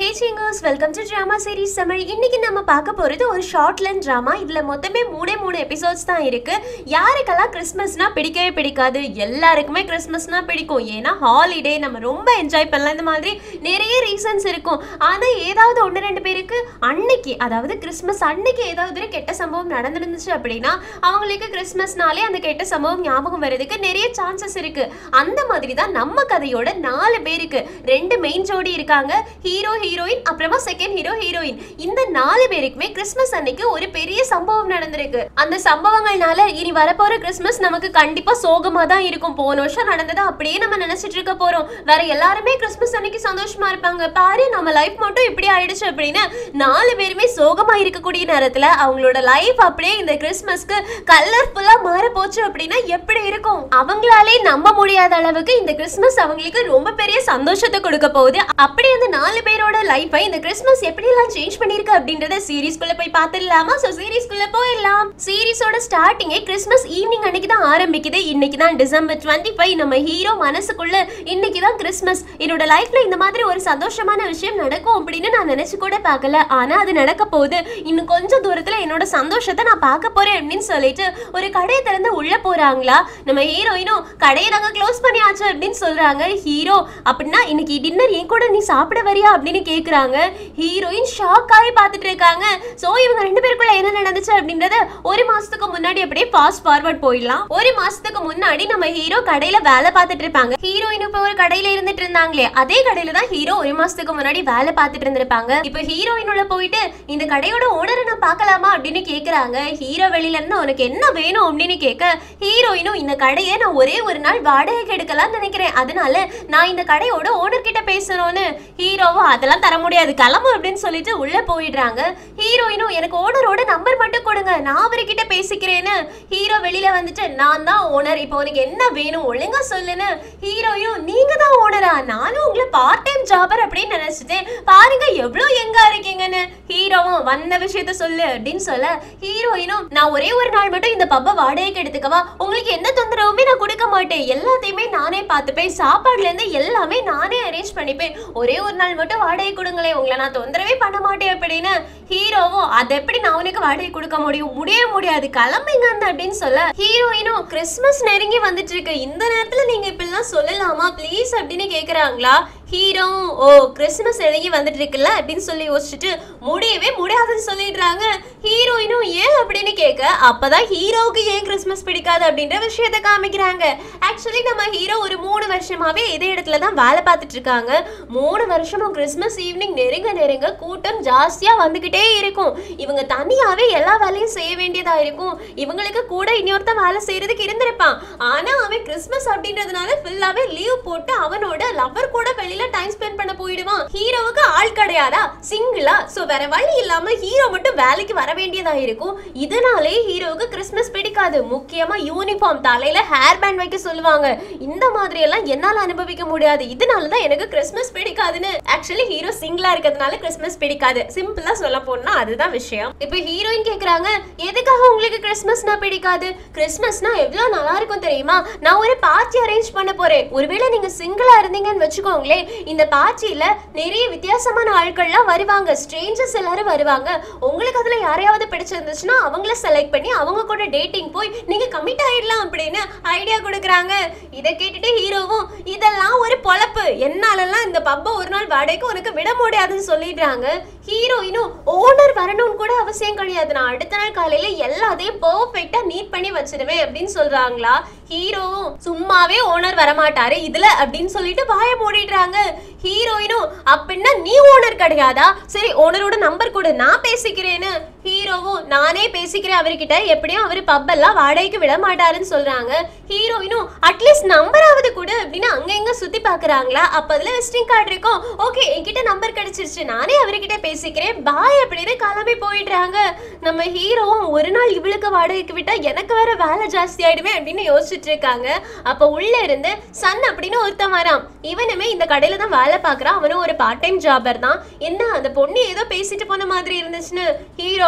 hey singers welcome to drama series Tamil இன்னைக்கு நம்ம பார்க்க போறது ஒரு ஷார்ட் லென்த் ட்ராமா இதுல மொத்தமே மூணே மூணு எபிசோட்ஸ் தான் இருக்கு யாருக்கெல்லாம் கிறிஸ்மஸ்னா பிடிக்கவே பிடிக்காது எல்லாருக்குமே கிறிஸ்மஸ்னா பிடிக்கும் ஏன்னா ஹாலிடே நம்ம ரொம்ப என்ஜாய் பண்ணலாம் இந்த மாதிரி நிறைய ரீசன்ஸ் இருக்கும் ஆனா ஏதாவது ஒன்று ரெண்டு பேருக்கு அன்னைக்கு அதாவது கிறிஸ்மஸ் அன்னைக்கு ஏதாவது ஒரு கெட்ட சம்பவம் நடந்துருந்துச்சு அப்படின்னா அவங்களுக்கு கிறிஸ்மஸ்னாலே அந்த கெட்ட சம்பவம் ஞாபகம் வர்றதுக்கு நிறைய சான்சஸ் இருக்கு அந்த மாதிரி தான் நம்ம கதையோட நாலு பேருக்கு ரெண்டு மெயின் ஜோடி இருக்காங்க ஹீரோ ஹீரோயின் அப்புறமா செகண்ட் ஹீரோ ஹீரோயின் இந்த நாலு பேருக்குமே கிறிஸ்மஸ் அன்னைக்கு ஒரு பெரிய சம்பவம் நடந்திருக்கு அந்த சம்பவங்கள்னால இனி வரப்போற கிறிஸ்மஸ் நமக்கு கண்டிப்பா சோகமா தான் இருக்கும் போன வருஷம் நடந்ததை அப்படியே நம்ம நினைச்சிட்டு இருக்க போறோம் வேற எல்லாருமே கிறிஸ்மஸ் அன்னைக்கு சந்தோஷமா இருப்பாங்க பாரு நம்ம லைஃப் மட்டும் இப்படி ஆயிடுச்சு அப்படின்னு நாலு பேருமே சோகமா இருக்கக்கூடிய நேரத்துல அவங்களோட லைஃப் அப்படியே இந்த கிறிஸ்மஸ்க்கு கலர்ஃபுல்லா மாற போச்சு அப்படின்னா எப்படி இருக்கும் அவங்களாலே நம்ப முடியாத அளவுக்கு இந்த கிறிஸ்மஸ் அவங்களுக்கு ரொம்ப பெரிய சந்தோஷத்தை கொடுக்க போகுது அப்படி அந்த நாலு பேரோட லைஃபை இந்த கிறிஸ்மஸ் எப்படி எல்லாம் சேஞ்ச் பண்ணிருக்கு அப்படின்றத சீரிஸ்குள்ள போய் பார்த்துடலாமா சோ சீரிஸ்குள்ள போயிடலாம் சீரிஸோட ஸ்டார்டிங்கே கிறிஸ்மஸ் ஈவினிங் அன்னைக்கு தான் ஆரம்பிக்குது இன்னைக்கு தான் டிசம்பர் டுவெண்ட்டி ஃபைவ் நம்ம ஹீரோ மனசுக்குள்ள இன்னைக்கு தான் கிறிஸ்மஸ் என்னோட லைஃப்ல இந்த மாதிரி ஒரு சந்தோஷமான விஷயம் நடக்கும் அப்படின்னு நான் நினைச்சு கூட பார்க்கல ஆனா அது நடக்க போகுது இன்னும் கொஞ்சம் தூரத்துல என்னோட சந்தோஷத்தை நான் பார்க்க போறேன் அப்படின்னு சொல்லிட்டு ஒரு கடையை திறந்து உள்ள போறாங்களா நம்ம ஹீரோயினும் கடையை நாங்க க்ளோஸ் பண்ணியாச்சு அப்படின்னு சொல்றாங்க ஹீரோ அப்படின்னா இன்னைக்கு டின்னர் என் கூட நீ சாப்பிட வரியா அப்படின்னு கேக்குறாங்க ஹீரோயின் ஷாக் ஆகி பார்த்துட்டு இருக்காங்க சோ இவங்க ரெண்டு பேருக்குள்ள என்ன நடந்துச்சு அப்படின்றத ஒரு மாசத்துக்கு முன்னாடி அப்படியே ஃபாஸ்ட் ஃபார்வர்ட் போயிடலாம் ஒரு மாசத்துக்கு முன்னாடி நம்ம ஹீரோ கடையில வேலை பார்த்துட்டு இருப்பாங்க ஹீரோயின் இப்ப ஒரு கடையில இருந்துட்டு இருந்தாங்களே அதே கடையில தான் ஹீரோ ஒரு மாசத்துக்கு முன்னாடி வேலை பார்த்துட்டு இருந்திருப்பாங்க இப்ப ஹீரோயின் உள்ள போயிட்டு இந்த கடையோட ஓனரை நான் பார்க்கலாமா அப்படின்னு கேக்குறாங்க ஹீரோ வெளியில இருந்து உனக்கு என்ன வேணும் அப்படின்னு கேட்க ஹீரோயினும் இந்த கடையை நான் ஒரே ஒரு நாள் வாடகைக்கு எடுக்கலாம்னு நினைக்கிறேன் அதனால நான் இந்த கடையோட ஓனர் கிட்ட பேசணும்னு ஹீரோவும் அதெல்லாம் தர முடியாது கிளம்பு அப்படின்னு சொல்லிட்டு உள்ள போயிடுறாங்க ஹீரோயினும் எனக்கு ஓனரோட நம்பர் மட்டும் கொடுங்க நான் அவர்கிட்ட பேசிக்கிறேன்னு ஹீரோ வெளியில வந்துட்டு நான் தான் ஓனர் இப்போ உனக்கு என்ன வேணும் ஒழுங்கா சொல்லுன்னு ஹீரோயும் நீங்க தான் ஓனரா நானும் உங்களை பார்ட் டைம் ஜாபர் அப்படின்னு நினைச்சிட்டேன் பாருங்க எவ்வளவு எங்கா இருக்கீங்கன்னு ஹீரோவும் வந்த விஷயத்த சொல்லு அப்படின்னு சொல்ல ஹீரோயினும் நான் ஒரே ஒரு நாள் மட்டும் இந்த பப்பை வாடகைக்கு எடுத்துக்கவா உங்களுக்கு எந்த தொந்தரவுமே நான் கொடுக்க மாட்டேன் எல்லாத்தையுமே நானே பார்த்துப்பேன் சாப்பாடுல இருந்து எல்லாமே நானே அரேஞ்ச் பண்ணிப்பேன் ஒரே ஒரு நாள் மட்டும் வாடகை கொடுங்களேன் உங்களை நான் தொந்தரவே பண்ண மாட்டேன் அப்படின்னு ஹீரோவும் அது எப்படி நான் உனக்கு வாடகை கொடுக்க முடியும் முடியவே முடியாது கிளம்புங்க அந்த அப்படின்னு சொல்ல ஹீரோயினும் கிறிஸ்மஸ் நெருங்கி வந்துட்டு இருக்கு இந்த நேரத்துல நீங்க இப்படிலாம் சொல்லலாமா ப்ளீஸ் அப்படின்னு கேக்குறாங்களா ஹீரோ ஓ கிறிஸ்மஸ் நெருங்கி வந்துட்டு இருக்குல்ல அப்படின்னு சொல்லி யோசிச்சுட்டு முடியவே முடியாதுன்னு சொல்லிடுறாங்க ஹீரோயினும் ஏன் அப்படின்னு கேட்க அப்பதான் ஹீரோவுக்கு ஏன் கிறிஸ்மஸ் பிடிக்காது அப்படின்ற விஷயத்த காமிக்கிறாங்க ஆக்சுவலி நம்ம ஹீரோ ஒரு மூணு வருஷமாவே இதே இடத்துல தான் வேலை பார்த்துட்டு இருக்காங்க மூணு வருஷமும் கிறிஸ்மஸ் ஈவினிங் நெருங்க நெருங்க கூட்டம் ஜாஸ்தியா வந்துகிட்டே இருக்கும் இவங்க தனியாவே எல்லா வேலையும் செய்ய வேண்டியதா இருக்கும் இவங்களுக்கு கூட இன்னொருத்தன் வேலை செய்யறதுக்கு இருந்திருப்பான் ஆனா அவன் கிறிஸ்மஸ் அப்படின்றதுனால ஃபுல்லாவே லீவ் போட்டு அவனோட லவர் கூட வெளியில டைம் ஸ்பெண்ட் பண்ண போயிடுவான் ஹீரோவுக்கு ஆள் கிடையாதா சிங்கிளா சோ வேற வழி இல்லாம ஹீரோ மட்டும் வேலைக்கு வர வேண்டியதா இருக்கும் இதனாலே ஹீரோவுக்கு கிறிஸ்மஸ் பிடிக்காது முக்கியமா யூனிஃபார்ம் தலையில ஹேர் பேண்ட் வைக்க சொல்லுவாங்க இந்த மாதிரி எல்லாம் என்னால அனுபவிக்க முடியாது இதனால தான் எனக்கு கிறிஸ்மஸ் பிடிக்காதுன்னு ஆக்சுவலி ஹீரோ சிங்கிளா இருக்கிறதுனால கிறிஸ்மஸ் பிடிக்காது சிம்பிளா சொல்ல போனா அதுதான் விஷயம் இப்போ ஹீரோயின் கேக்குறாங்க எதுக்காக உங்களுக்கு கிறிஸ்மஸ்னா பிடிக்காது கிறிஸ்மஸ்னா எவ்வளவு நல்லா இருக்கும் தெரியுமா நான் ஒரு பார்ட்டி அரேஞ்ச் பண்ண போறேன் ஒருவேளை நீங்க சிங்கிளா இருந்தீங்கன்னு வச்சுக்கோங்களேன் இந்த பார்ட்டியில நிறைய வித்தியாசமான ஆட்கள்லாம் வருவாங்க ஸ்ட்ரேஞ்சர்ஸ் எல்லாரும் வருவாங்க உங்களுக்கு அதுல யாரையாவது பிடிச்சிருந்துச்சுன்னா அவங்கள செலக்ட் பண்ணி அவங்க கூட டேட்டிங் போய் நீங்க கமிட் ஆயிடலாம் அப்படின்னு ஐடியா கொடுக்குறாங்க இதை கேட்டுட்டு ஹீரோவும் இதெல்லாம் ஒரு பொழப்பு என்னாலலாம் இந்த பப்பை ஒரு நாள் வாடகைக்கு உனக்கு விட முடியாதுன்னு சொல்லிடுறாங்க ஹீரோயினும் ஓனர் வரணும்னு கூட அவசியம் கிடையாது நான் அடுத்த நாள் காலையில எல்லாத்தையும் பெர்ஃபெக்ட்டா நீட் பண்ணி வச்சிடுவேன் அப்படின்னு சொல்றாங்களா ஹீரோவும் சும்மாவே ஓனர் வரமாட்டாரு இதுல அப்படின்னு சொல்லிட்டு வாய மூடிடுறாங்க ஹீரோயினும் அப்படின்னா நீ ஓனர் கிடையாதா சரி ஓனரோட நம்பர் கொடு நான் பேசிக்கிறேன்னு ஹீரோவும் நானே பேசிக்கிறேன் அவர்கிட்ட எப்படியும் அவர் பப்பெல்லாம் வாடகைக்கு விட மாட்டாருன்னு சொல்றாங்க ஹீரோயினும் அட்லீஸ்ட் நம்பராவது கொடு அப்படின்னு அங்க இங்க சுத்தி பாக்குறாங்களா அப்ப அதுல விசிட்டிங் கார்டு இருக்கும் ஓகே என்கிட்ட நம்பர் கிடைச்சிருச்சு நானே அவர்கிட்ட பேசிக்கிறேன் பாய் அப்படின்னு கிளம்பி போயிடுறாங்க நம்ம ஹீரோவும் ஒரு நாள் இவளுக்கு வாடகைக்கு விட்டா எனக்கு வேற வேலை ஜாஸ்தி ஆயிடுமே அப்படின்னு யோசிச்சுட்டு இருக்காங்க அப்ப உள்ள இருந்து சன் அப்படின்னு ஒருத்தன் வரான் இவனுமே இந்த கடையில தான் வேலை பார்க்கறான் அவனும் ஒரு பார்ட் டைம் ஜாபர் தான் என்ன அந்த பொண்ணு ஏதோ பேசிட்டு போன மாதிரி இருந்துச்சுன்னு ஹீரோ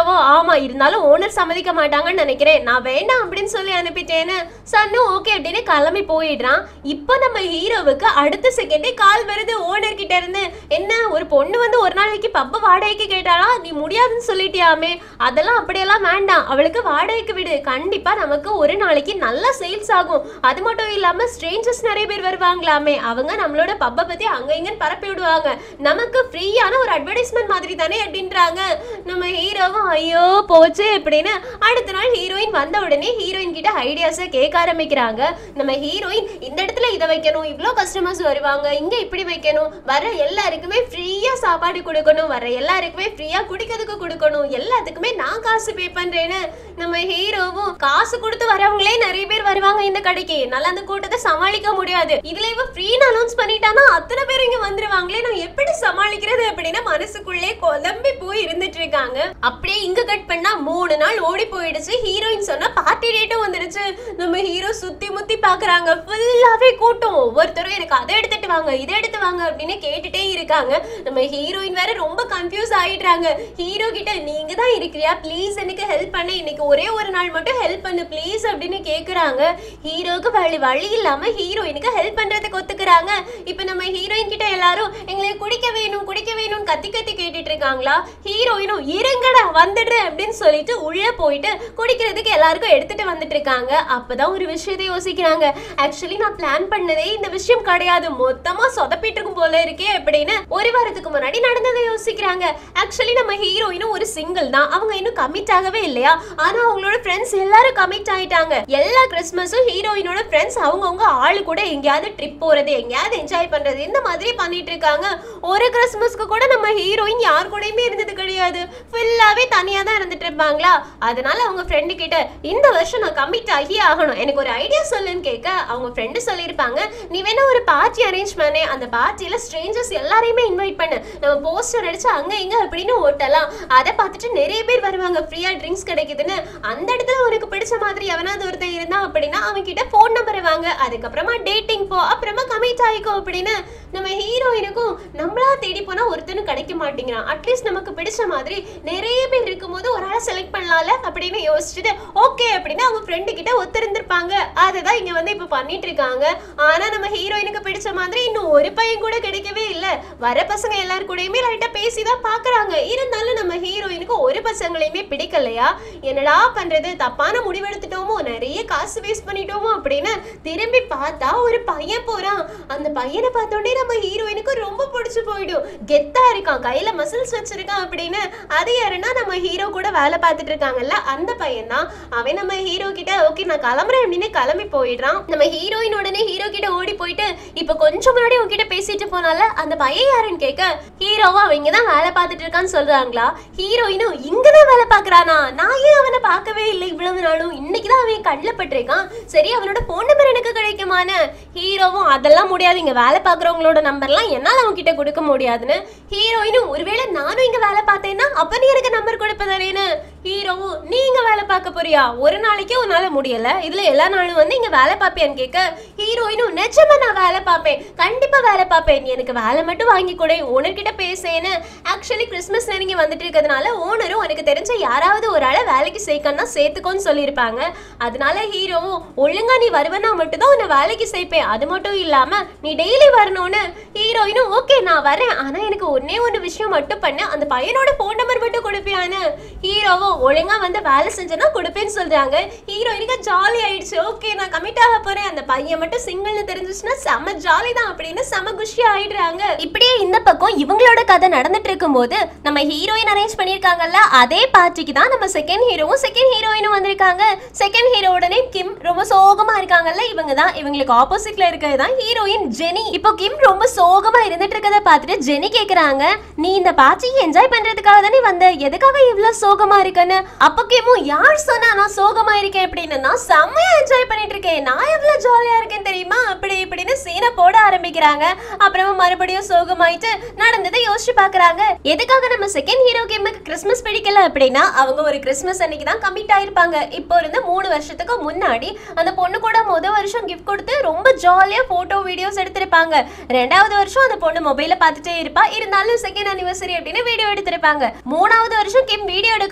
ஹீரோவும் ஆமா இருந்தாலும் ஓனர் சம்மதிக்க மாட்டாங்கன்னு நினைக்கிறேன் நான் வேண்டாம் அப்படின்னு சொல்லி அனுப்பிட்டேன்னு சன்னும் ஓகே அப்படின்னு கிளம்பி போயிடுறான் இப்போ நம்ம ஹீரோவுக்கு அடுத்த செகண்டே கால் வருது ஓனர் கிட்ட இருந்து என்ன ஒரு பொண்ணு வந்து ஒரு நாளைக்கு பப்ப வாடகைக்கு கேட்டாளா நீ முடியாதுன்னு சொல்லிட்டியாமே அதெல்லாம் அப்படியெல்லாம் வேண்டாம் அவளுக்கு வாடகைக்கு விடு கண்டிப்பா நமக்கு ஒரு நாளைக்கு நல்ல சேல்ஸ் ஆகும் அது மட்டும் இல்லாம ஸ்ட்ரேஞ்சர்ஸ் நிறைய பேர் வருவாங்களாமே அவங்க நம்மளோட பப்பை பத்தி அங்க இங்கன்னு பரப்பி விடுவாங்க நமக்கு ஃப்ரீயான ஒரு அட்வர்டைஸ்மெண்ட் மாதிரி தானே அப்படின்றாங்க நம்ம ஹீரோவும் ஐயோ போச்சு அப்படின்னு அடுத்த நாள் ஹீரோயின் வந்த உடனே ஹீரோயின் கிட்ட ஐடியாஸை கேட்க ஆரம்பிக்கிறாங்க நம்ம ஹீரோயின் இந்த இடத்துல இதை வைக்கணும் இவ்வளோ கஸ்டமர்ஸ் வருவாங்க இங்க இப்படி வைக்கணும் வர எல்லாருக்குமே ஃப்ரீயா சாப்பாடு கொடுக்கணும் வர எல்லாருக்குமே ஃப்ரீயா குடிக்கிறதுக்கு கொடுக்கணும் எல்லாத்துக்குமே நான் காசு பே பண்றேன்னு நம்ம ஹீரோவும் காசு கொடுத்து வரவங்களே நிறைய பேர் வருவாங்க இந்த கடைக்கு நல்லா அந்த கூட்டத்தை சமாளிக்க முடியாது இதுல இவ ஃப்ரீன்னு அனௌன்ஸ் பண்ணிட்டானா அத்தனை பேர் இங்க வந்துருவாங்களே நான் எப்படி சமாளிக்கிறது அப்படின்னு மனசுக்குள்ளே குழம்பி போய் இருந்துட்டு இருக்காங்க அப்படியே இங்க கட் பண்ணா மூணு நாள் ஓடி போயிடுச்சு ஹீரோயின் சொன்னா பார்ட்டி டேட்டும் வந்துடுச்சு நம்ம ஹீரோ சுத்தி முத்தி பாக்குறாங்க ஃபுல்லாவே கூட்டம் ஒவ்வொருத்தரும் எனக்கு அதை எடுத்துட்டு வாங்க இதை எடுத்து வாங்க அப்படின்னு கேட்டுட்டே இருக்காங்க நம்ம ஹீரோயின் வேற ரொம்ப கன்ஃபியூஸ் ஆயிடுறாங்க ஹீரோ கிட்ட நீங்க தான் இருக்கிறியா ப்ளீஸ் எனக்கு ஹெல்ப் பண்ண இன்னைக்கு ஒரே ஒரு நாள் மட்டும் ஹெல்ப் பண்ணு ப்ளீஸ் அப்படின்னு கேக்குறாங்க ஹீரோக்கு வழி வழி இல்லாம ஹீரோயினுக்கு ஹெல்ப் பண்றதுக்கு ஒத்துக்குறாங்க இப்போ நம்ம ஹீரோயின் கிட்ட எல்லாரும் எங்களுக்கு குடிக்க வேணும் குடிக்க வேணும்னு கத்தி கத்தி கேட்டுட்டு இருக்காங்களா ஹீரோயினும் இருங்கடா வந்துடுறேன் அப்படின்னு சொல்லிட்டு உள்ள போயிட்டு குடிக்கிறதுக்கு எல்லாருக்கும் எடுத்துட்டு வந்துட்டு இருக்காங்க அப்பதான் ஒரு விஷயத்தை யோசிக்கிறாங்க ஆக்சுவலி நான் பிளான் பண்ணதே இந்த விஷயம் கிடையாது மொத்தமா சொதப்பிட்டு இருக்கும் போல இருக்கே அப்படின்னு ஒரு வாரத்துக்கு முன்னாடி நடந்ததை யோசிக்கிறாங்க ஆக்சுவலி நம்ம ஹீரோயினும் ஒரு சிங்கிள் தான் அவங்க இன்னும் கமிட் ஆகவே இல்லையா ஆனா அவங்களோட ஃப்ரெண்ட்ஸ் எல்லாரும் கமிட் ஆயிட்டாங்க எல்லா கிறிஸ்மஸும் ஹீரோயினோட ஃப்ரெண்ட்ஸ் அவங்கவுங்க ஆளு கூட எங்கேயாவது ட்ரிப் போறது எங்கேயாவது என்ஜாய் பண்றது இந்த மாதிரி பண்ணிட்டு இருக்காங்க ஒரு கிறிஸ்மஸ்க்கு கூட நம்ம ஹீரோயின் யார் கூடயுமே இருந்தது கிடையாது ஃபுல்லாவே தனியா தான் இருந்துட்டு இருப்பாங்களா அதனால அவங்க ஃப்ரெண்டு கிட்ட இந்த வருஷம் நான் கமிட் ஆகி ஆகணும் எனக்கு ஒரு ஐடியா சொல்லுன்னு கேட்க அவங்க ஃப்ரெண்டு சொல்லியிருப்பாங்க நீ வேணா ஒரு பார்ட்டி அரேஞ்ச் பண்ணு அந்த பார்ட்டியில ஸ்ட்ரேஞ்சர்ஸ் எல்லாரையுமே இன்வைட் பண்ணு நம்ம போஸ்டர் அடிச்சு அங்க இங்க அப்படின்னு ஓட்டலாம் அதை பார்த்துட்டு நிறைய பேர் வருவாங்க ஃப்ரீயா ட்ரிங்க்ஸ் கிடைக்குதுன்னு அந்த இடத்துல உனக்கு பிடிச்ச மாதிரி எவனாவது ஒருத்தன் இருந்தான் அப்படின்னா அவன் கிட்ட ஃபோன் நம்பரை வாங்க அதுக்கப்புறமா டேட்டிங் போ அப்புறமா கமிட் ஆயிக்கோ அப்படின்னு நம்ம ஹீரோயினுக்கும் நம்மளா தேடி போனா ஒருத்தனும் கிடைக்க மாட்டேங்கிறான் அட்லீஸ்ட் நமக்கு பிடிச்ச மாதிரி நிறைய பேர் இருக்கும்போது ஒரு ஆளை செலக்ட் பண்ணலாம்ல அப்படின்னு யோசிச்சுட்டு ஓகே அப்படின்னு அவங்க ஃப்ரெண்டு கிட்ட ஒத்திருந்திருப்பாங்க அதை தான் இங்க வந்து இப்போ பண்ணிட்டு இருக்காங்க ஆனா நம்ம ஹீரோயினுக்கு பிடிச்ச மாதிரி இன்னும் ஒரு பையன் கூட கிடைக்கவே இல்லை வர பசங்க எல்லாரு கூடயுமே லைட்டா பேசி தான் பாக்குறாங்க இருந்தாலும் நம்ம ஹீரோயினுக்கு ஒரு பசங்களையுமே பிடிக்கலையா என்னடா பண்றது தப்பான முடிவெடுத்துட்டோமோ நிறைய காசு வேஸ்ட் பண்ணிட்டோமோ அப்படின்னு திரும்பி பார்த்தா ஒரு பையன் போறான் அந்த பையனை பார்த்தோன்னே நம்ம ஹீரோயினுக்கு ரொம்ப பிடிச்சு போயிடும் கெத்தா இருக்கான் கையில மசில்ஸ் வச்சிருக்கான் அப்படின்னு அது யாருன்னா நம்ம ஹீரோ கூட வேலை பார்த்துட்டு இருக்காங்கல்ல அந்த பையன் தான் அவன் நம்ம ஹீரோ கிட்ட ஓகே நான் கிளம்புறேன் அப்படின்னு கிளம்பி போயிடுறான் நம்ம ஹீரோயின் உடனே ஹீரோ கிட்ட ஓடி போயிட்டு இப்ப கொஞ்சம் முன்னாடி உங்ககிட்ட பேசிட்டு போனால அந்த பையன் யாருன்னு கேட்க ஹீரோவா அவங்க தான் வேலை பார்த்துட்டு இருக்கான்னு சொல்றாங்களா ஹீரோயினும் இங்கதான் வேலை பார்க்கறானா நான் ஏன் அவனை பார்க்கவே இல்லை இவ்வளவு நாளும் இன்னைக்கு தான் அவன் கண்ணில் பட்டிருக்கான் சரி அவனோட ஃபோன் நம்பர் எனக்கு கிடைக்குமான்னு ஹீரோவும் அதெல்லாம் முடியாது இங்க வேலை பார்க்குறவங்களோட நம்பர்லாம் என்னால் அவங்க கிட்ட கொடுக்க முடியாதுன்னு ஹீரோயினும் ஒருவேளை நானும் இங்க வேலை பார்த்தேன்னா அப்ப நீ எனக்கு நம்பர் கொடுப்பதானேன்னு ஹீரோவும் நீ இங்க வேலை பார்க்க போறியா ஒரு நாளைக்கே உன்னால முடியல இதுல எல்லா நாளும் வந்து இங்க வேலை பார்ப்பியான்னு கேட்க ஹீரோயினும் நிஜமா நான் வேலை பார்ப்பேன் கண்டிப்பா வேலை பார்ப்பேன் நீ எனக்கு வேலை மட்டும் வாங்கி கொடு ஓனர்கிட்ட பேசேன்னு ஆக்சுவலி கிறிஸ்மஸ் நெருங்கி வந்துட்டு இருக்கிறதுனால ஓனரும் உனக்கு தெரிஞ்ச யாராவது ஒரு ஆளை வேலைக்கு சேர்க்கணும்னா சேர்த்துக்கோன்னு சொல்லியிருப்பாங்க அதனால ஹீரோவும் ஒழுங்கா நீ வருவனா மட்டும்தான் உன்னை வேலைக்கு சேர்ப்பேன் அது மட்டும் இல்லாம நீ டெய்லி வரணும்னு ஹீரோயினும் ஓகே நான் வரேன் ஆனா எனக்கு ஒன்னே ஒரு விஷயம் மட்டும் பண்ணு அந்த பையனோட ஃபோன் நம்பர் மட்டும் கொடுப்பியான்னு ஹீரோவும் ஒழுங்கா வந்து வேலை செஞ்சனா கொடுப்பேன்னு சொல்றாங்க ஹீரோயினுக்கு ஜாலி ஆயிடுச்சு ஓகே நான் கமிட் ஆக போறேன் அந்த பையன் மட்டும் சிங்கிள்னு தெரிஞ்சிச்சுன்னா செம ஜாலி தான் அப்படின்னு செம குஷி ஆயிடுறாங்க இப்படியே இந்த பக்கம் இவங்களோட கதை நடந்துட்டு இருக்கும்போது நம்ம ஹீரோயின் அரேஞ்ச் பண்ணியிருக்காங்கல்ல அதே பார்ட்டிக்கு தான் நம்ம செகண்ட் ஹீரோவும் செகண்ட் ஹீரோயினும் வந்திருக்காங்க செகண்ட் ஹீரோட நேம் கிம் ரொம்ப சோகமா இருக்காங்கல்ல இவங்க தான் இவங்களுக்கு ஆப்போசிட்ல இருக்கிறது தான் ஹீரோயின் ஜெனி இப்போ கிம் ரொம்ப சோகமா இருந்துட்டு இருக்கதை பார்த்துட்டு ஜெனி கேக்குறாங்க நீ இந்த பார்ட்டியை என்ஜாய் பண்றதுக்காக தானே வந்த எதுக்காக இவ்வளவு சோகமா இருக்கன்னு அப்போ கிமும் யார் சொன்னா நான் சோகமா இருக்கேன் அப்படின்னு நான் செம்மையா என்ஜாய் பண்ணிட்டு இருக்கேன் நான் எவ்வளவு ஜாலியா இருக்கேன் தெரியுமா அப்படி இப்படின்னு சீனை போட ஆரம்பிக்கிறாங்க அப்புறமா மறுபடியும் சோகமாயிட்டு நடந்ததை யோசிச்சு பாக்குறாங்க எதுக்காக நம்ம செகண்ட் ஹீரோ கேமுக்கு கிறிஸ்மஸ் பிடிக்கல அப்படின்னா அவங்க ஒரு கிறிஸ்மஸ் அன்னைக்கு தான் கமிட் ஆயிருப்பாங்க இப்போ இருந்து மூணு வருஷத்துக்கு முன்னாடி அந்த பொண்ணு கூட முத வருஷம் கிஃப்ட் கொடுத்து ரொம்ப ஜாலியா போட்டோ வீடியோஸ் எடுத்திருப்பாங்க ரெண்டாவது வருஷம் அந்த பொண்ணு மொபைல பார்த்துட்டே இருப்பா இருந்தாலும் செகண்ட் அனிவர்சரி அப்படின்னு வீடியோ எடுத்திருப்பாங்க மூணாவது வருஷம் கிம் வீடியோ எடுக்கும்போது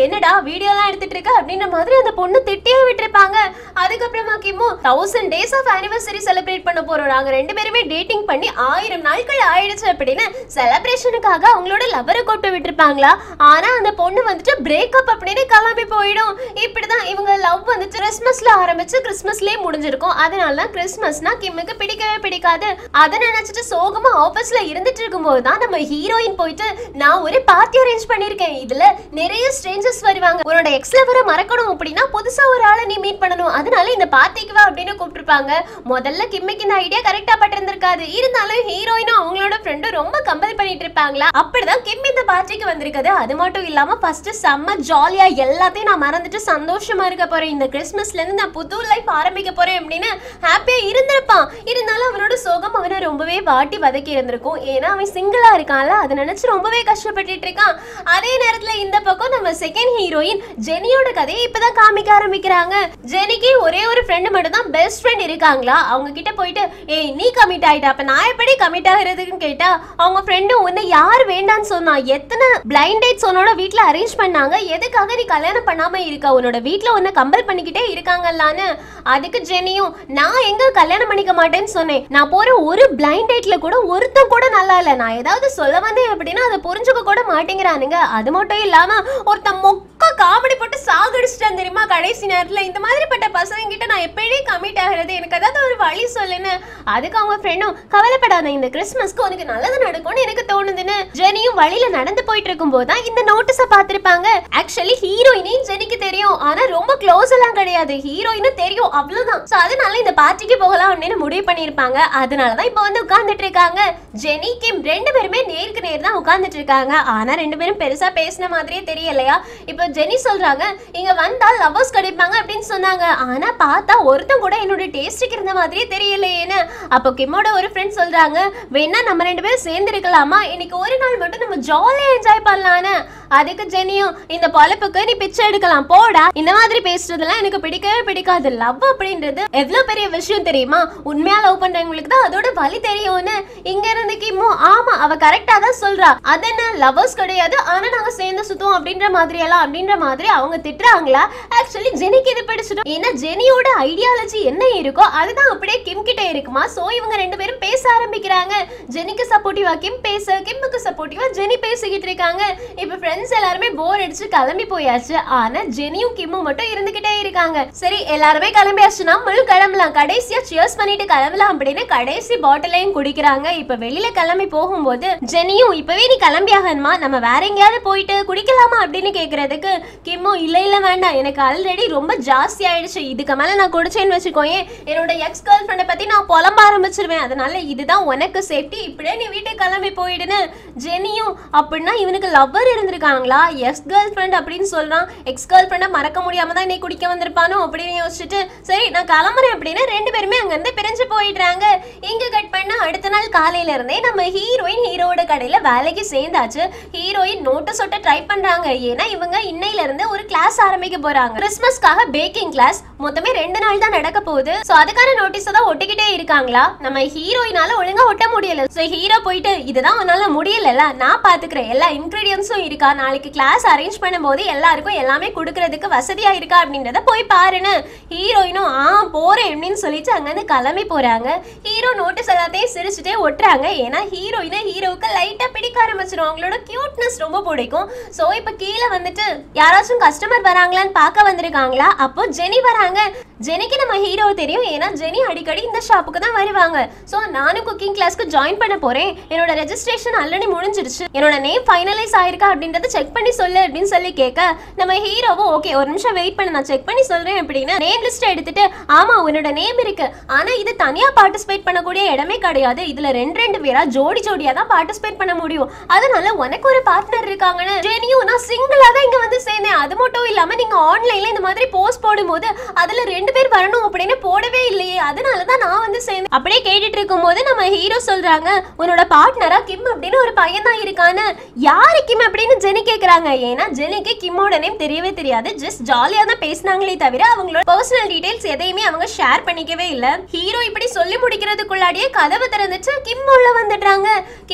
என்னடா வீடியோ எல்லாம் எடுத்துட்டு இருக்க அப்படின்ற மாதிரி அந்த பொண்ணு திட்டியே விட்டுருப்பாங்க அதுக்கப்புறமா கிம்மு thousand days of anniversary celebrate பண்ண போறோம் நாங்க ரெண்டு பேருமே டேட்டிங் பண்ணி ஆயிரம் நாட்கள் ஆயிடுச்சு அப்படின்னு செலிப்ரேஷனுக்காக அவங்களோட லவரை கூப்பிட்டு விட்டுருப்பாங்களா ஆனா அந்த பொண்ணு வந்துட்டு பிரேக்கப் அப்படின்னு கிளம்பி போயிடும் இப்படிதான் இவங்க லவ் வந்துட்டு கிறிஸ்மஸ்ல ஆரம்பிச்சு கிறிஸ்மஸ்லயே முடிஞ்சிருக்கும் அதனால தான் கிறிஸ்மஸ்னா கிம்முக்கு பிடிக்கவே பிடிக்காது அதை நினைச்சிட்டு சோகமா ஆபீஸ்ல இருந்துட்டு இருக்கும்போது தான் நம்ம ஹீரோயின் போயிட்டு நான் ஒரு பார்ட்டி அரேஞ்ச் பண்ணிருக்கேன் இதுல நிறைய ஸ்ட்ரேஞ்சர்ஸ் வருவாங்க உன்னோட எக்ஸ் லவரை மறக்கணும் அப்படின்னா புதுசா ஒரு ஆளை நீ மீட் பண்ணணும் அதனால இந்த பார்ட்டிக்கு வா அப்படின்னு கூப்பிட்டுருப்பாங்க முதல்ல கிம்மிக்கு இந்த ஐடியா கரெக்டா பட்டிருந்திருக்காது இருந்தாலும் ஹீரோயினும் அவங்களோட ஃப்ரெண்டும் ரொம்ப கம்பல் பண்ணிட்டு இருப்பாங்களா அப்படிதான் கிம் இந்த பார்ட்டிக்கு வந்திருக்குது அது மட்டும் இல்லாம ஃபர்ஸ்ட் செம்ம ஜாலியா எல்லாத்தையும் நான் மறந்துட்டு சந்தோஷமா இருக்க போறேன் இந்த கிறிஸ்மஸ்ல இருந்து நான் புது லைஃப் ஆரம்பிக்க போறேன் அப்படின்னு ஹாப்பியா இருந்திருப்பான் இருந்தாலும் அவனோட சோகம் அவனை ரொம்பவே வாட்டி வதக்கி இருந்திருக்கும் ஏன்னா அவன் சிங்கிளா இருக்கான்ல அதை நினைச்சு ரொம்பவே கஷ்டப்பட்டுட்டு இருக்கான் அதே நேரத்துல இந்த பக்கம் நம்ம செகண்ட் ஹீரோயின் ஜெனியோட கதையை இப்பதான் காமிக்க ஆரம்பிக்கிறாங்க ஜெனிக்கு ஒரே ஒரு ஃப்ரெண்டு மட்டும் தான் பெஸ்ட் ஃப்ரெண்ட் இருக்காங்களா அவங்க கிட்ட போயிட்டு ஏய் நீ கமிட் ஆயிட்ட அப்ப நான் எப்படி கமிட் ஆகுறதுக்குன்னு கேட்டா அவங்க ஃப்ரெண்டு உன்னை யார் வேண்டான்னு சொன்னா எத்தனை பிளைண்ட் டேட்ஸ் உன்னோட வீட்ல அரேஞ்ச் பண்ணாங்க எதுக்காக நீ கல்யாணம் பண்ணாம இருக்க உன்னோட வீட்ல உன்னை கம்பல் பண்ணிக்கிட்டே இருக்காங்கல்லான்னு அதுக்கு ஜெனியும் நான் எங்க கல்யாணம் பண்ணிக்க மாட்டேன்னு சொன்னேன் நான் போற ஒரு பிளைண்ட் டேட்ல கூட ஒருத்தன் கூட நல்லா இல்ல நான் ஏதாவது சொல்ல வந்தேன் அப்படின்னா அதை புரிஞ்சுக்க கூட மாட்டேங்கிறானுங்க அது மட்டும் இல்லாம ஒருத்தன் மொக்க காமெடி போட்டு சாகடிச்சிட்டான் தெரியுமா கடைசி நேரத்துல இந்த மாதிரிப்பட்ட பசங்க கிட்ட நான் எப்படி கமிட் ஆகிறது எனக்கு ஏதாவது ஒரு வழி சொல்லுன்னு அதுக்கு அவங்க ஃப்ரெண்டும் கவலைப்படாத இந்த கிறிஸ்மஸ்க்கு உனக்கு நல்லது நடக்கும்னு எனக்கு தோணுதுன்னு ஜெனியும் வழியில நடந்து போயிட்டு இருக்கும்போது தான் இந்த நோட்டீஸை பார்த்திருப்பாங்க ஆக்சுவலி ஹீரோயினையும் ஜெனிக்கு தெரியும் ஆனா ரொம்ப க்ளோஸ் எல்லாம் கிடையாது ஹீரோயினும் தெரியும் அவ்வளவுதான் சோ அதனால இந்த பார்ட்டிக்கு போகலாம் அப்படின்னு முடிவு பண்ணிருப்பாங்க அதனாலதான் இப்போ வந்து உட்கார்ந்துட்டு இருக்காங்க ஜெனி கிம் ரெண்டு பேருமே நேருக்கு நேர் தான் உட்கார்ந்துட்டு இருக்காங்க ஆனா ரெண்டு பேரும் பெருசா பேசின மாதிரியே தெரியலையா இப்போ ஜெனி சொல்றாங்க இங்க வந்தா லவ்வர்ஸ் கிடைப்பாங்க அப்படின்னு சொன்னாங்க ஆனா பார்த்தா ஒருத்தன் கூட என்னோட டேஸ்ட்டுக்கு இருந்த மாதிரியே தெரியலையேன்னு அப்போ கிம்மோட ஒரு ஃப்ரெண்ட் சொல்றாங்க வேணா நம்ம ரெண்டு பேரும் சேர்ந்து இருக்கலாமா இன்னைக்கு ஒரு நாள் மட்டும் நம்ம ஜாலியா என்ஜாய் பண்ணலான்னு அதுக்கு ஜெனியும் இந்த பொழப்புக்கு நீ பிச்சை எடுக்கலாம் போடா இந்த மாதிரி பேசுறதெல்லாம் எனக்கு பிடிக்கவே பிடிக்காது லவ் அப்படின்றது எவ்வளவு பெரிய விஷயம் தெரியுமா உண்மையா லவ் பண்றவங்களுக்கு தான் அதோட வலி தெரியும்னு இங்க இருந்து கிம்மு ஆமா அவ கரெக்டா தான் சொல்றா அது என்ன லவ்வர்ஸ் கிடையாது ஆனா நாங்க சேர்ந்து சுத்துவோம் அப்படின்ற மாதிரி எல்லாம் அப்படின்ற மாதிரி அவங்க திட்டுறாங்களா ஆக்சுவலி ஜெனிக்கு இது பிடிச்சிடும் ஏன்னா ஜெனியோட ஐடியாலஜி என்ன இருக்கோ அதுதான் அப்படியே கிம் கிட்ட இருக்குமா சோ இவங்க ரெண்டு பேரும் பேச ஆரம்பிக்கிறாங்க ஜெனிக்கு சப்போர்ட்டிவா கிம் பேச கிம்முக்கு சப்போர்ட்டிவா ஜெனி பேசிக்கிட்டு இருக்காங்க இப்ப ஃப்ரெண்ட்ஸ் எல்லாருமே போர் அடிச்சு கிளம்பி போயாச்சு ஆனா ஜெனியும் கிம்மும் மட்டும் இருந்துகிட்டே இருக்காங்க சரி எல்லாருமே கிளம்பியாச்சு நம்மளும் கிளம்பலாம் கடைசியா சியர்ஸ் பண்ணிட்டு கிளம்பலாம் அப்படின்னு கடைசி பாட்டிலையும் குடிக்கிறாங்க இப்ப வெளியில கிளம்பி போகும்போது ஜெனியும் இப்பவே நீ கிளம்பியாகணுமா நம்ம வேற எங்கேயாவது போயிட்டு குடிக்கலாமா அப்படின்னு கேக்குறதுக்கு கிம்மும் இல்ல இல்ல வேண்டாம் எனக்கு ஆல்ரெடி ரொம்ப ஜாஸ்தி ஆயிடுச்சு இதுக்கு மேல நான் குடிச்சேன்னு வச்சுக்கோயேன் என்னோட எக்ஸ் கேர்ள் ஃப்ரெண்டை பத்தி நான் புலம்ப ஆரம்பிச்சிருவேன் அதனால இதுதான் உனக்கு சேஃப்டி இப்படியே நீ வீட்டுக்கு கிளம்பி போயிடுன்னு ஜெனியும் அப்படின்னா இவனுக்கு லவ்வர் இருந்திருக்காங்களா எக்ஸ் கேர்ள் ஃப்ரெண்ட் அப்படின்னு சொல்றான் எக்ஸ் கேர்ள் ஃப்ரெண்டை மறக்க முடியாம தான் இன்னைக்கு குடிக்க வந்திருப்பானோ அப்படின்னு யோசிச்சுட்டு சரி நான் கிளம்புறேன் அப்படின்னு ரெண்டு பேருமே அங்கிருந்து பிரிஞ்சு போயிடுறாங்க இங்க கட் பண்ண அடுத்த நாள் காலையில இருந்தே நம்ம ஹீரோயின் ஹீரோட கடையில வேலைக்கு சேர்ந்தாச்சு ஹீரோயின் நோட்டு சொட்ட ட்ரை பண்றாங்க ஏன்னா இவங்க இன்னையில இருந்து ஒரு கிளாஸ் ஆரம்பிக்க போறாங்க கிறிஸ்மஸ்க்காக பேக்கிங் கிளாஸ் மொத்தமே ரெண்டு நாள் தான் நடக்க போகுது சோ அதுக்கான நோட்டீஸ் தான் ஒட்டிக்கிட்டே இருக்காங்களா நம்ம ஹீரோயினால ஒழுங்கா ஒட்ட முடியல சோ ஹீரோ போயிட்டு இதுதான் உன்னால முடியலல்ல நான் பாத்துக்கிறேன் எல்லா இன்கிரீடியன்ஸும் இருக்கா நாளைக்கு கிளாஸ் அரேஞ்ச் பண்ணும்போது எல்லாருக்கும் எல்லாமே கொடுக்கறதுக்கு வசதியா இருக்கா அப்படின்றத போய் பாருன்னு ஹீரோயினும் ஆ போறேன் அப்படின்னு சொல்லிட்டு அங்கிருந்து கிளம்பி போறாங்க ஹீரோ நோட்டீஸ் எல்லாத்தையும் சிரிச்சுட்டே ஒட்டுறாங்க ஏன்னா ஹீரோயினை ஹீரோவுக்கு லைட்டா பிடிக்க ஆரம்பிச்சிடும் அவங்களோட கியூட்னஸ் ரொம்ப பிடிக்கும் சோ இப்ப கீழே வந்துட்டு யாராச்சும் கஸ்டமர் வராங்களான்னு பார்க்க வந்திருக்காங்களா அப்போ ஜெனி வராங்க ஜெனிக்கு நம்ம ஹீரோ தெரியும் ஏன்னா ஜெனி அடிக்கடி இந்த ஷாப்புக்கு தான் வருவாங்க ஸோ நானும் குக்கிங் கிளாஸ்க்கு ஜாயின் பண்ண போறேன் என்னோட ரெஜிஸ்ட்ரேஷன் ஆல்ரெடி முடிஞ்சிருச்சு என்னோட நேம் ஃபைனலைஸ் ஆயிருக்கா அப்படின்றத செக் பண்ணி சொல்லு அப்படின்னு சொல்லி கேட்க நம்ம ஹீரோவும் ஓகே ஒரு நிமிஷம் வெயிட் பண்ண நான் செக் பண்ணி சொல்றேன் அப்படின்னு நேம் லிஸ்ட் எடுத்துட்டு ஆமா உன்னோட நேம் இருக்கு ஆனா இது தனியா பார்ட்டிசிபேட் பண்ணக்கூடிய இடமே கிடையாது இதுல ரெண்டு ரெண்டு பேரா ஜோடி ஜோடியா தான் பார்ட்டிசிபேட் பண்ண முடியும் அதனால உனக்கு ஒரு பார்ட்னர் இருக்காங்கன்னு ஜெனியும் நான் சிங்கிளா தான் இங்க வந்து சேர்ந்தேன் அது மட்டும் இல்லாம நீங்க ஆன்லைன்ல இந்த மாதிரி போஸ்ட் போடும்போது அதுல ரெண்டு பேர் வரணும் அப்படின்னு போடவே இல்லையே அதனால தான் நான் வந்து சேர்ந்தேன் அப்படியே கேட்டுட்டு இருக்கும்போது நம்ம ஹீரோ சொல்றாங்க உன்னோட பார்ட்னரா கிம் அப்படின்னு ஒரு பையன் தான் இருக்கான்னு யாரு கிம் அப்படின்னு ஜெனி கேக்குறாங்க ஏன்னா ஜெனிக்கு கிம்மோட நேம் தெரியவே தெரியாது ஜஸ்ட் ஜாலியா தான் பேசினாங்களே தவிர அவங்களோட பர்சனல் டீடைல்ஸ் எதையுமே அவங்க ஷேர் பண்ணிக்கவே இல்ல ஹீரோ இப்படி சொல்லி முடிக்கிறதுக்குள்ளாடியே கதவு திறந்துச்சு கிம் உள்ள வந்துடுறாங்க கிம்ம பார்த்த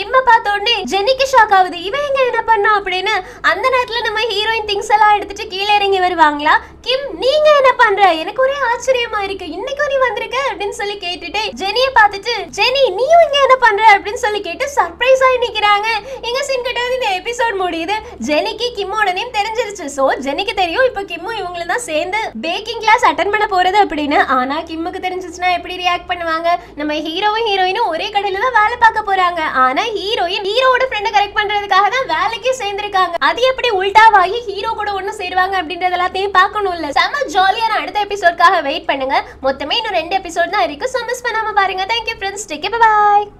பார்த்த உடனே ஜெனிக்கு ஷாக் ஆகுது இவன் எங்க என்ன பண்ணா அப்படின்னு அந்த நேரத்துல நம்ம ஹீரோயின் திங்ஸ் எல்லாம் எடுத்துட்டு கீழே இறங்கி வருவாங்களா கிம் நீங்க என்ன பண்ற எனக்கு ஒரே ஆச்சரியமா இருக்கு இன்னைக்கும் நீ வந்திருக்க அப்படின்னு சொல்லி கேட்டுட்டு ஜெனிய பார்த்துட்டு ஜெனி நீயும் இங்க என்ன பண்ற அப்படின்னு சொல்லி கேட்டு சர்ப்ரைஸ் ஆகி நிக்கிறாங்க எங்க சீன் கிட்ட வந்து இந்த எபிசோட் முடியுது ஜெனிக்கு கிம்மோட நேம் தெரிஞ்சிருச்சு சோ ஜெனிக்கு தெரியும் இப்போ கிம்மும் இவங்கள தான் சேர்ந்து பேக்கிங் கிளாஸ் அட்டன் பண்ண போறது அப்படின்னு ஆனா கிம்முக்கு தெரிஞ்சிச்சுன்னா எப்படி ரியாக்ட் பண்ணுவாங்க நம்ம ஹீரோவும் ஹீரோயினும் ஒரே கடையில தான் வேலை பார்க்க போறாங்க ஆனா ஹீரோயின் ஹீரோவோட ஃப்ரெண்டை கரெக்ட் பண்றதுக்காக தான் வேலைக்கே சேர்ந்திருக்காங்க அது எப்படி உல்டாவாகி ஹீரோ கூட ஒண்ணு சேருவாங்க அப்படின்றது எல்லாத்தையும் பார்க்கணும்ல செம ஜாலியான அடுத்த எபிசோட்காக வெயிட் பண்ணுங்க மொத்தமே இன்னும் ரெண்டு எபிசோட் தான் இருக்கு ஸோ மிஸ் பண்ணாம பாருங்க தேங்க்யூ ஃப்ரெண்ட்ஸ் டேக் பாய்